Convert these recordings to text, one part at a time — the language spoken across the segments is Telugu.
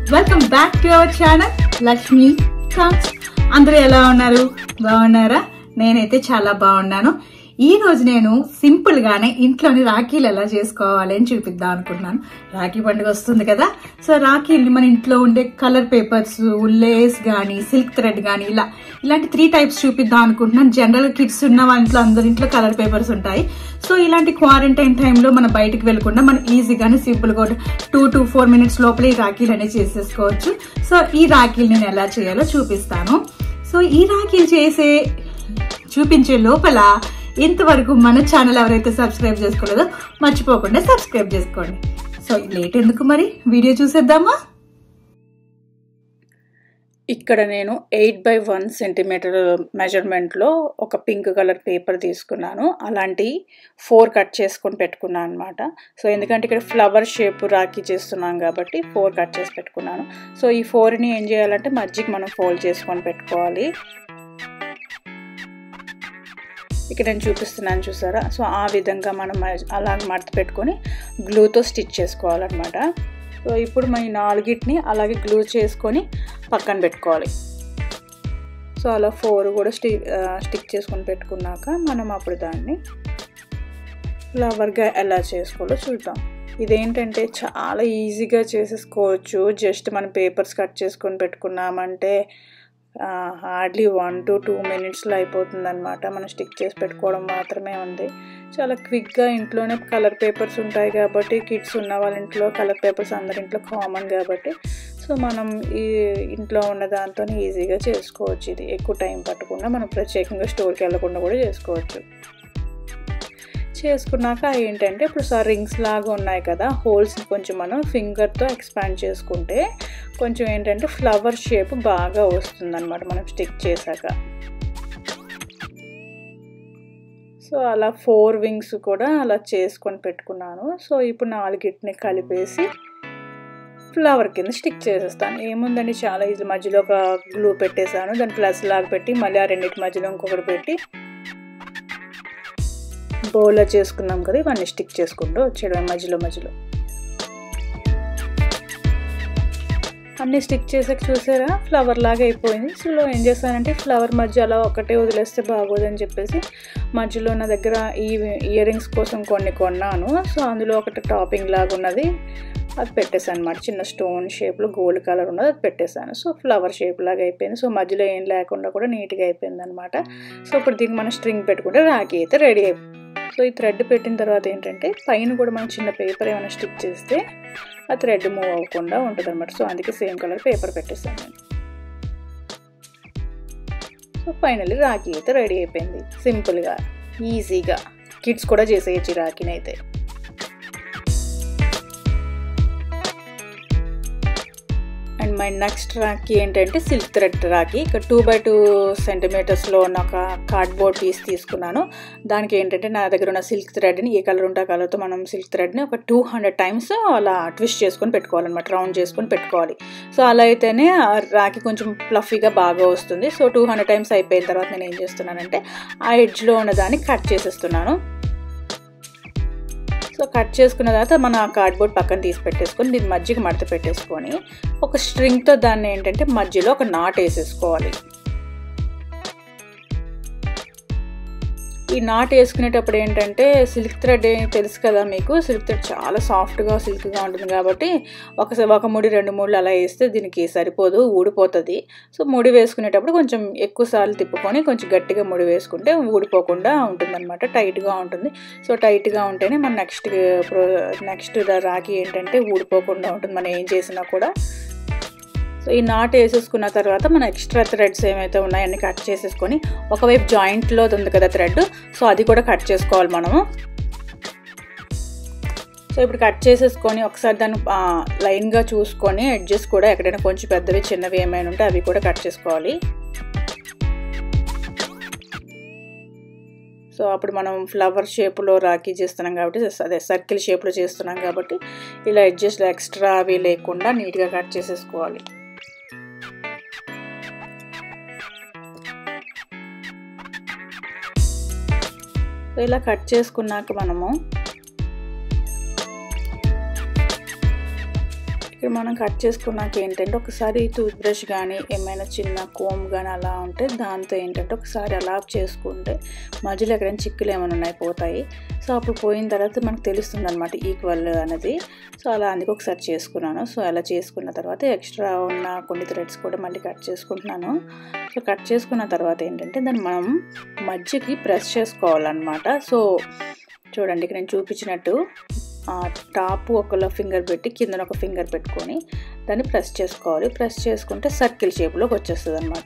welcome back to our channel Lakshmi comes అందరూ ఎలా ఉన్నారు బాగున్నారా నేనైతే చాలా బాగున్నాను ఈ రోజు నేను సింపుల్ గానే ఇంట్లోని రాఖీలు ఎలా చేసుకోవాలి అని చూపిద్దాం అనుకుంటున్నాను రాఖీ పండుగ వస్తుంది కదా సో రాఖీలు మన ఇంట్లో ఉండే కలర్ పేపర్స్ లేస్ గానీ సిల్క్ థ్రెడ్ గానీ ఇలా ఇలాంటి త్రీ టైప్స్ చూపిద్దాం అనుకుంటున్నాను జనరల్ కిడ్స్ ఉన్న వాళ్ళ ఇంట్లో అందరి ఇంట్లో కలర్ పేపర్స్ ఉంటాయి సో ఇలాంటి క్వారంటైన్ టైంలో మనం బయటకు వెళ్ళకుండా మనం ఈజీగానే సింపుల్ గా టూ టు ఫోర్ మినిట్స్ లోపల ఈ రాఖీలు అనేది చేసేసుకోవచ్చు సో ఈ రాఖీలు నేను ఎలా చేయాలో చూపిస్తాను సో ఈ రాఖీలు చేసే చూపించే లోపల ఇంతవరకు మన ఛానల్ ఎవరైతే సబ్స్క్రైబ్ చేసుకోలేదో మర్చిపోకుండా సబ్స్క్రైబ్ చేసుకోండి సో లేట్ ఎందుకు మరి వీడియో చూసేద్దామా ఇక్కడ నేను ఎయిట్ బై వన్ సెంటీమీటర్ మెజర్మెంట్లో ఒక పింక్ కలర్ పేపర్ తీసుకున్నాను అలాంటి ఫోర్ కట్ చేసుకొని పెట్టుకున్నాను అనమాట సో ఎందుకంటే ఇక్కడ ఫ్లవర్ షేప్ రాఖీ చేస్తున్నాం కాబట్టి ఫోర్ కట్ చేసి పెట్టుకున్నాను సో ఈ ఫోర్ని ఏం చేయాలంటే మధ్యకి మనం ఫోల్డ్ చేసుకొని పెట్టుకోవాలి ఇక్కడ నేను చూపిస్తున్నాను చూసారా సో ఆ విధంగా మనం అలా మడత పెట్టుకొని గ్లూతో స్టిచ్ చేసుకోవాలన్నమాట సో ఇప్పుడు మన నాలుగిటిని అలాగే గ్లూ చేసుకొని పక్కన పెట్టుకోవాలి సో అలా ఫోర్ కూడా స్టి స్టిక్ చేసుకొని పెట్టుకున్నాక మనం అప్పుడు దాన్ని ఫ్లవర్గా ఎలా చేసుకోవాలో చూద్దాం ఇదేంటంటే చాలా ఈజీగా చేసేసుకోవచ్చు జస్ట్ మనం పేపర్స్ కట్ చేసుకొని పెట్టుకున్నామంటే హార్డ్లీ వన్ టు టూ మినిట్స్లో అయిపోతుంది అనమాట మనం స్టిక్ చేసి పెట్టుకోవడం మాత్రమే ఉంది చాలా క్విక్గా ఇంట్లోనే కలర్ పేపర్స్ ఉంటాయి కాబట్టి కిడ్స్ ఉన్న వాళ్ళ ఇంట్లో కలర్ పేపర్స్ అందరి ఇంట్లో కామన్ కాబట్టి సో మనం ఈ ఇంట్లో ఉన్న దాంతో ఈజీగా చేసుకోవచ్చు ఇది ఎక్కువ టైం పట్టకుండా మనం ప్రత్యేకంగా స్టోర్కి వెళ్ళకుండా కూడా చేసుకోవచ్చు చేసుకున్నాక ఏంటంటే ఇప్పుడు సార్ రింగ్స్ లాగా ఉన్నాయి కదా హోల్స్ కొంచెం మనం ఫింగర్తో ఎక్స్పాండ్ చేసుకుంటే కొంచెం ఏంటంటే ఫ్లవర్ షేప్ బాగా వస్తుందన్నమాట మనం స్టిక్ చేశాక సో అలా ఫోర్ వింగ్స్ కూడా అలా చేసుకొని పెట్టుకున్నాను సో ఇప్పుడు నాలుగిటిని కలిపేసి ఫ్లవర్ కింద స్టిక్ చేసేస్తాను ఏముందండి చాలా ఈజీ మధ్యలో ఒక గ్లూ పెట్టేశాను దాని ప్లస్ లాగా పెట్టి మళ్ళీ ఆ రెండింటి మధ్యలో ఇంకొకటి పెట్టి బౌల్లో చేసుకున్నాం కదా ఇవన్నీ స్టిక్ చేసుకుంటూ వచ్చేయడం మధ్యలో మధ్యలో అన్నీ స్టిక్ చేసాక చూసారా ఫ్లవర్ లాగా అయిపోయింది సో ఏం చేస్తానంటే ఫ్లవర్ మధ్య అలా ఒకటే వదిలేస్తే బాగోదని చెప్పేసి మధ్యలో నా దగ్గర ఈ ఇయర్ రింగ్స్ కోసం కొన్ని కొన్నాను సో అందులో ఒకటి టాపింగ్ లాగా ఉన్నది అది పెట్టేసాను అనమాట చిన్న స్టోన్ షేప్లో గోల్డ్ కలర్ ఉన్నది అది పెట్టేశాను సో ఫ్లవర్ షేప్ లాగా అయిపోయింది సో మధ్యలో ఏం లేకుండా కూడా నీట్గా అయిపోయింది అనమాట సో ఇప్పుడు దీనికి మనం స్ట్రింగ్ పెట్టుకుంటే రాఖీ అయితే రెడీ అయిపోయింది సో ఈ థ్రెడ్ పెట్టిన తర్వాత ఏంటంటే పైన కూడా మనం చిన్న పేపర్ ఏమైనా స్టిక్ చేస్తే ఆ థ్రెడ్ మూవ్ అవ్వకుండా ఉంటుంది అనమాట సో అందుకే సేమ్ కలర్ పేపర్ పెట్టేస్తాను నేను సో ఫైనల్లీ రాఖీ అయితే రెడీ అయిపోయింది సింపుల్గా ఈజీగా కిడ్స్ కూడా చేసేయచ్చు రాఖీని అయితే అండ్ మై నెక్స్ట్ రాఖీ ఏంటంటే సిల్క్ థ్రెడ్ రాఖీ ఇక్కడ టూ బై టూ సెంటీమీటర్స్లో ఉన్న ఒక కార్డ్బోర్డ్ పీస్ తీసుకున్నాను దానికి ఏంటంటే నా దగ్గర ఉన్న సిల్క్ థ్రెడ్ని ఏ కలర్ ఉంటే ఆ కలర్తో మనం సిల్క్ థ్రెడ్ని ఒక టూ హండ్రెడ్ టైమ్స్ అలా ట్విస్ట్ చేసుకొని పెట్టుకోవాలన్నమాట రౌండ్ చేసుకొని పెట్టుకోవాలి సో అలా అయితేనే రాఖీ కొంచెం ఫ్లఫీగా బాగా వస్తుంది సో టూ హండ్రెడ్ టైమ్స్ అయిపోయిన తర్వాత నేను ఏం చేస్తున్నానంటే ఆ ఎడ్జ్లో ఉన్న దాన్ని కట్ చేసేస్తున్నాను సో కట్ చేసుకున్న తర్వాత మన కార్డ్బోర్డ్ పక్కన తీసి పెట్టేసుకొని దీని మధ్యకి మడత పెట్టేసుకొని ఒక స్ట్రింగ్తో దాన్ని ఏంటంటే మధ్యలో ఒక నాట్ వేసేసుకోవాలి ఈ నాట్ వేసుకునేటప్పుడు ఏంటంటే సిల్క్ థ్రెడ్ తెలుసు కదా మీకు సిల్క్ థ్రెడ్ చాలా సాఫ్ట్గా సిల్క్గా ఉంటుంది కాబట్టి ఒక ఒక ముడి రెండు ముళ్ళు అలా వేస్తే దీనికి సరిపోదు ఊడిపోతుంది సో ముడి వేసుకునేటప్పుడు కొంచెం ఎక్కువ సార్లు తిప్పుకొని కొంచెం గట్టిగా ముడి వేసుకుంటే ఊడిపోకుండా ఉంటుందన్నమాట టైట్గా ఉంటుంది సో టైట్గా ఉంటేనే మన నెక్స్ట్ ప్రో నెక్స్ట్ రాఖీ ఏంటంటే ఊడిపోకుండా ఉంటుంది మనం ఏం చేసినా కూడా సో ఈ నాట్ వేసేసుకున్న తర్వాత మన ఎక్స్ట్రా థ్రెడ్స్ ఏమైతే ఉన్నాయో అన్ని కట్ చేసేసుకొని ఒకవైపు జాయింట్లో ఉంది కదా థ్రెడ్ సో అది కూడా కట్ చేసుకోవాలి మనము సో ఇప్పుడు కట్ చేసేసుకొని ఒకసారి దాన్ని లైన్గా చూసుకొని ఎడ్జెస్ కూడా ఎక్కడైనా కొంచెం పెద్దవి చిన్నవి ఏమైనా ఉంటే అవి కూడా కట్ చేసుకోవాలి సో అప్పుడు మనం ఫ్లవర్ షేప్లో రాఖీ చేస్తున్నాం కాబట్టి అదే సర్కిల్ షేప్లో చేస్తున్నాం కాబట్టి ఇలా ఎడ్జెస్ట్లో ఎక్స్ట్రా అవి లేకుండా నీట్గా కట్ చేసేసుకోవాలి ఇలా కట్ చేసుకున్నాక మనము ఇక్కడ మనం కట్ చేసుకున్నాక ఏంటంటే ఒకసారి టూత్ బ్రష్ కానీ ఏమైనా చిన్న కోమ్ కానీ అలా ఉంటే దాంతో ఏంటంటే ఒకసారి అలా చేసుకుంటే మధ్యలో ఎక్కడైనా చిక్కులు ఏమైనా ఉన్నాయి పోతాయి సో అప్పుడు పోయిన తర్వాత మనకు తెలుస్తుంది అనమాట ఈక్వల్ అనేది సో అలా అందుకు ఒకసారి చేసుకున్నాను సో అలా చేసుకున్న తర్వాత ఎక్స్ట్రా ఉన్న కొన్ని థ్రెడ్స్ కూడా మళ్ళీ కట్ చేసుకుంటున్నాను సో కట్ చేసుకున్న తర్వాత ఏంటంటే దాన్ని మనం మధ్యకి ప్రెస్ చేసుకోవాలన్నమాట సో చూడండి ఇక్కడ నేను చూపించినట్టు టాప్ ఒకలో ఫింగర్ పెట్టి కిందన ఒక ఫింగర్ పెట్టుకొని దాన్ని ప్రెస్ చేసుకోవాలి ప్రెస్ చేసుకుంటే సర్కిల్ షేప్లోకి వచ్చేస్తుంది అనమాట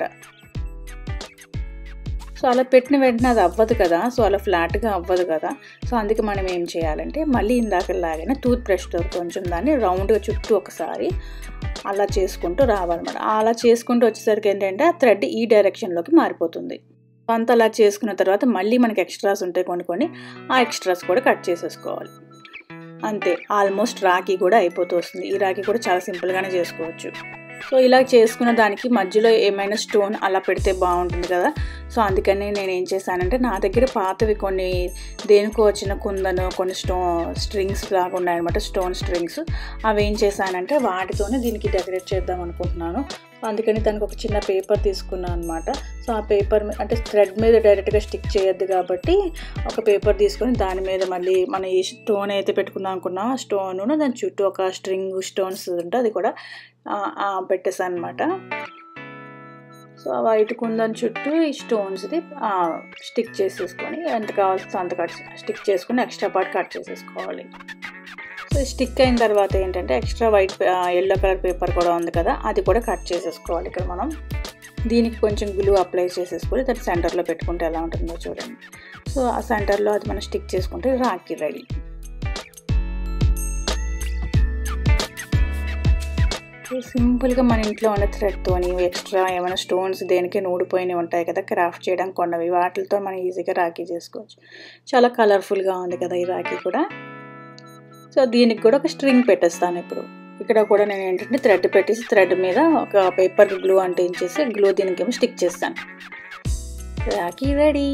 సో అలా పెట్టిన వెంటనే అది అవ్వదు కదా సో అలా ఫ్లాట్గా అవ్వదు కదా సో అందుకే మనం ఏం చేయాలంటే మళ్ళీ ఇందాక లాగిన టూత్ బ్రష్తో కొంచెం దాన్ని రౌండ్గా చుట్టూ ఒకసారి అలా చేసుకుంటూ రావాలన్నమాట అలా చేసుకుంటూ వచ్చేసరికి ఏంటంటే ఆ థ్రెడ్ ఈ డైరెక్షన్లోకి మారిపోతుంది అంత అలా చేసుకున్న తర్వాత మళ్ళీ మనకి ఎక్స్ట్రాస్ ఉంటాయి కొన్ని కొన్ని ఆ ఎక్స్ట్రాస్ కూడా కట్ చేసేసుకోవాలి అంతే ఆల్మోస్ట్ రాఖీ కూడా అయిపోతూ వస్తుంది ఈ రాఖీ కూడా చాలా సింపుల్గానే చేసుకోవచ్చు సో ఇలా చేసుకున్న దానికి మధ్యలో ఏమైనా స్టోన్ అలా పెడితే బాగుంటుంది కదా సో అందుకని నేను ఏం చేశానంటే నా దగ్గర పాతవి కొన్ని దేనికో వచ్చిన కుందను కొన్ని స్టో స్ట్రింగ్స్ లాగా ఉన్నాయన్నమాట స్టోన్ స్ట్రింగ్స్ అవి ఏం చేశానంటే వాటితోనే దీనికి డెకరేట్ చేద్దాం అనుకుంటున్నాను అందుకని దానికి ఒక చిన్న పేపర్ తీసుకున్నాను అనమాట సో ఆ పేపర్ అంటే థ్రెడ్ మీద డైరెక్ట్గా స్టిక్ చేయొద్దు కాబట్టి ఒక పేపర్ తీసుకొని దాని మీద మళ్ళీ మనం ఏ స్టోన్ అయితే పెట్టుకుందాం అనుకున్నా ఆ స్టోన్ దాని చుట్టూ ఒక స్ట్రింగ్ స్టోన్స్ ఉంటే అది కూడా పెట్టేసాను అనమాట సో ఆ వైట్ కుందని చుట్టూ ఈ స్టోన్స్ది స్టిక్ చేసేసుకొని ఎంత కావాల్సి అంత కట్ స్టిక్ చేసుకొని ఎక్స్ట్రా పార్ట్ కట్ చేసేసుకోవాలి సో స్టిక్ అయిన తర్వాత ఏంటంటే extra white yellow colour paper కూడా ఉంది కదా అది కూడా కట్ చేసేసుకోవాలి ఇక్కడ మనం దీనికి కొంచెం గ్లూ అప్లై చేసేసుకొని దాన్ని సెంటర్లో పెట్టుకుంటే ఎలా ఉంటుందో చూడండి సో ఆ సెంటర్లో అది మనం స్టిక్ చేసుకుంటే రాఖీ రెడీ సింపుల్గా మన ఇంట్లో ఉన్న థ్రెడ్తోని ఎక్స్ట్రా ఏమైనా స్టోన్స్ దేనికి నూడిపోయినవి ఉంటాయి కదా క్రాఫ్ట్ చేయడం కొన్నవి వాటితో మనం ఈజీగా రాఖీ చేసుకోవచ్చు చాలా కలర్ఫుల్గా ఉంది కదా ఈ రాఖీ కూడా సో దీనికి కూడా ఒక స్ట్రింగ్ పెట్టేస్తాను ఇప్పుడు ఇక్కడ కూడా నేను ఏంటంటే థ్రెడ్ పెట్టేసి థ్రెడ్ మీద ఒక పేపర్ గ్లూ అంటించేసి గ్లూ దీనికేమో స్టిక్ చేస్తాను రాఖీ రెడీ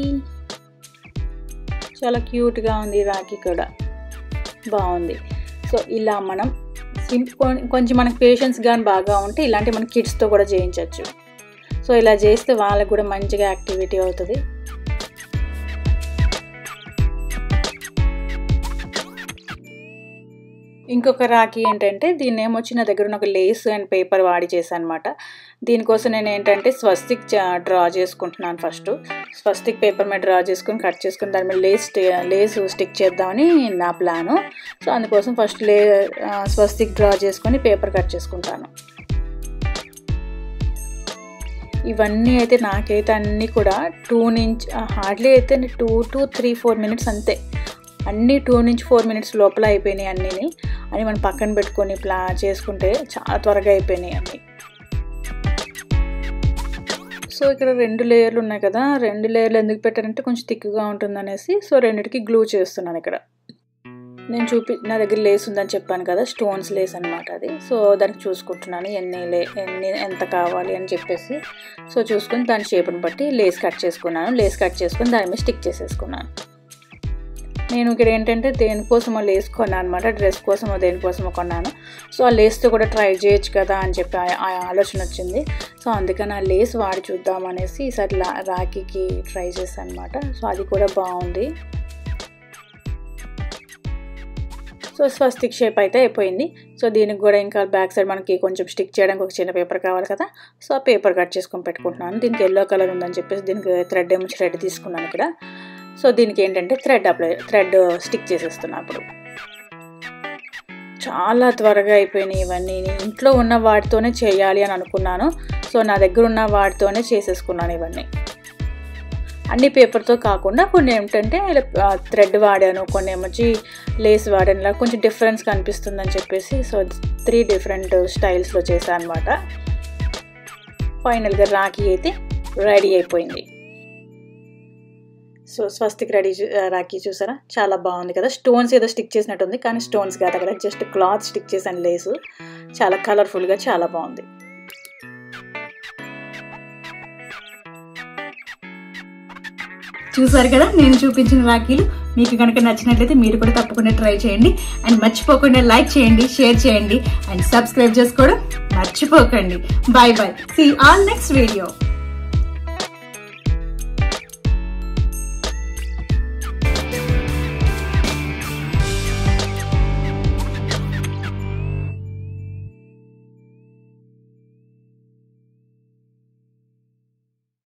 చాలా క్యూట్గా ఉంది రాఖీ కూడా బాగుంది సో ఇలా మనం కొంచెం మనకి పేషెన్స్ కానీ బాగా ఉంటే ఇలాంటి మన కిడ్స్తో కూడా చేయించవచ్చు సో ఇలా చేస్తే వాళ్ళకి కూడా మంచిగా యాక్టివిటీ అవుతుంది ఇంకొక రాఖీ ఏంటంటే దీన్ని ఏమొచ్చి నా దగ్గర ఉన్న ఒక లేస్ అండ్ పేపర్ వాడి చేశాను అనమాట దీనికోసం నేను ఏంటంటే స్వస్తిక్ డ్రా చేసుకుంటున్నాను ఫస్ట్ స్వస్తిక్ పేపర్ మీద డ్రా చేసుకుని కట్ చేసుకుని దాని మీద లేస్ లేస్ స్టిక్ చేద్దామని నా ప్లాను సో అందుకోసం ఫస్ట్ లే స్వస్తిక్ డ్రా చేసుకొని పేపర్ కట్ చేసుకుంటాను ఇవన్నీ అయితే నాకైతే అన్నీ కూడా టూ నుంచి హార్డ్లీ అయితే two to three four minutes అంతే అన్నీ టూ నుంచి ఫోర్ మినిట్స్ లోపల అయిపోయినాయి అన్నీని అని మనం పక్కన పెట్టుకొని ప్లా చేసుకుంటే చాలా త్వరగా అయిపోయినాయి అన్నీ సో ఇక్కడ రెండు లేయర్లు ఉన్నాయి కదా రెండు లేయర్లు ఎందుకు పెట్టారంటే కొంచెం థిక్గా ఉంటుంది అనేసి సో రెండిటికి గ్లూ చేస్తున్నాను ఇక్కడ నేను చూపి నా దగ్గర లేస్ ఉందని చెప్పాను కదా స్టోన్స్ లేస్ అనమాట అది సో దానికి చూసుకుంటున్నాను ఎన్ని లే ఎన్ని ఎంత కావాలి అని చెప్పేసి సో చూసుకుని దాని షేప్ని బట్టి లేస్ కట్ చేసుకున్నాను లేస్ కట్ చేసుకుని దాని మీద స్టిక్ చేసేసుకున్నాను నేను ఇక్కడ ఏంటంటే దేనికోసమో లేస్ కొన్నాను అనమాట డ్రెస్ కోసమో దేనికోసమో కొన్నాను సో ఆ లేస్తో కూడా ట్రై చేయొచ్చు కదా అని చెప్పి ఆ ఆలోచన వచ్చింది సో అందుకని ఆ లేస్ వాడి చూద్దాం అనేసి ఈసారి రాఖీకి ట్రై చేశాను అనమాట సో అది కూడా బాగుంది సో స్వస్తిక్ షేప్ అయితే అయిపోయింది సో దీనికి కూడా ఇంకా బ్యాక్ సైడ్ మనకి కొంచెం స్టిక్ చేయడానికి ఒక చిన్న పేపర్ కావాలి కదా సో ఆ పేపర్ కట్ చేసుకొని పెట్టుకుంటున్నాను దీనికి ఎల్లో కలర్ ఉందని చెప్పేసి దీనికి థ్రెడ్ ఏమో థ్రెడ్ తీసుకున్నాను ఇక్కడ సో దీనికి ఏంటంటే థ్రెడ్ అప్లై థ్రెడ్ స్టిక్ చేసేస్తున్నా అప్పుడు చాలా త్వరగా అయిపోయినాయి ఇవన్నీ ఇంట్లో ఉన్న వాటితోనే చేయాలి అని అనుకున్నాను సో నా దగ్గర ఉన్న వాటితోనే చేసేసుకున్నాను ఇవన్నీ అన్ని పేపర్తో కాకుండా కొన్ని ఏమిటంటే థ్రెడ్ వాడాను కొన్ని ఏమొచ్చి లేస్ వాడాను ఇలా కొంచెం డిఫరెన్స్ కనిపిస్తుందని చెప్పేసి సో త్రీ డిఫరెంట్ స్టైల్స్లో చేశాను అనమాట ఫైనల్గా రాఖీ అయితే రెడీ అయిపోయింది సో స్వస్తిక్ రెడీ రాఖీ చూసారా చాలా బాగుంది కదా స్టోన్స్ ఏదో స్టిక్ చేసినట్టుంది కానీ స్టోన్స్ కాదు అక్కడ జస్ట్ క్లాత్ స్టిక్ చేశాను లేసు చాలా కలర్ఫుల్గా చాలా బాగుంది చూసారు కదా నేను చూపించిన రాఖీలు మీకు కనుక నచ్చినట్లయితే మీరు కూడా తప్పకుండా ట్రై చేయండి అండ్ మర్చిపోకుండా లైక్ చేయండి షేర్ చేయండి అండ్ సబ్స్క్రైబ్ చేసుకోవడం మర్చిపోకండి bye bye see all next video